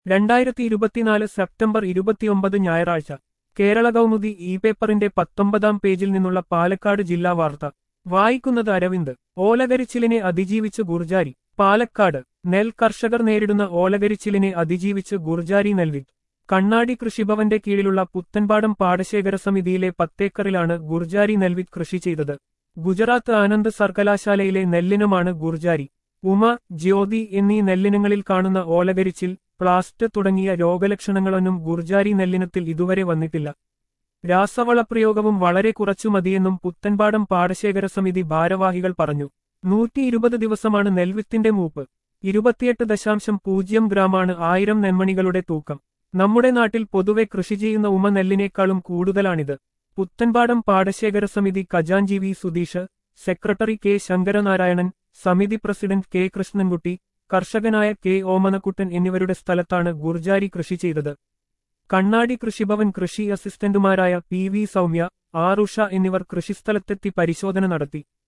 രണ്ടായിരത്തി ഇരുപത്തിനാല് സെപ്റ്റംബർ ഇരുപത്തിയൊമ്പത് ഞായറാഴ്ച കേരള കൗമുദി ഇ പേപ്പറിന്റെ പത്തൊമ്പതാം പേജിൽ നിന്നുള്ള പാലക്കാട് ജില്ലാ വാർത്ത വായിക്കുന്നത് അരവിന്ദ് ഓലകരിച്ചിലിനെ അതിജീവിച്ച് ഗുർജാരി പാലക്കാട് നെൽ കർഷകർ നേരിടുന്ന ഓലകരിച്ചിലിനെ അതിജീവിച്ച് ഗുർജാരി നെൽവിത്ത് കണ്ണാടി കൃഷിഭവന്റെ കീഴിലുള്ള പുത്തൻപാടം പാടശേഖര സമിതിയിലെ പത്തേക്കറിലാണ് ഗുർജാരി നെൽവിത്ത് കൃഷി ചെയ്തത് ഗുജറാത്ത് ആനന്ദ് സർവകലാശാലയിലെ നെല്ലിനമാണ് ഗുർജാരി ഉമ ജ്യോതി എന്നീ നെല്ലിനങ്ങളിൽ കാണുന്ന ഓലകരിച്ചിൽ പ്ലാസ്റ്റ് തുടങ്ങിയ രോഗലക്ഷണങ്ങളൊന്നും ഗുർജാരി നെല്ലിനത്തിൽ ഇതുവരെ വന്നിട്ടില്ല രാസവളപ്രയോഗവും വളരെ കുറച്ചു മതിയെന്നും പുത്തൻപാടം പാടശേഖര സമിതി ഭാരവാഹികൾ പറഞ്ഞു നൂറ്റി ഇരുപത് ദിവസമാണ് നെൽവിത്തിന്റെ മൂപ്പ് ഇരുപത്തിയെട്ട് ദശാംശം പൂജ്യം ഗ്രാമാണ് ആയിരം നെന്മണികളുടെ തൂക്കം നമ്മുടെ നാട്ടിൽ പൊതുവെ കൃഷി ചെയ്യുന്ന ഉമ നെല്ലിനേക്കാളും കൂടുതലാണിത് പുത്തൻപാടം പാടശേഖര സമിതി ഖജാൻജി V Sudheesh secretary K Sankaranarayanan സമിതി പ്രസിഡന്റ് കെ കൃഷ്ണൻകുട്ടി കർഷകനായ കെ ഓമനക്കുട്ടൻ എന്നിവരുടെ സ്ഥലത്താണ് ഗുർജാരി കൃഷി ചെയ്തത് കണ്ണാടി കൃഷിഭവൻ കൃഷി അസിസ്റ്റന്റുമാരായ പി വി സൗമ്യ ആറുഷ എന്നിവർ കൃഷിസ്ഥലത്തെത്തി പരിശോധന നടത്തി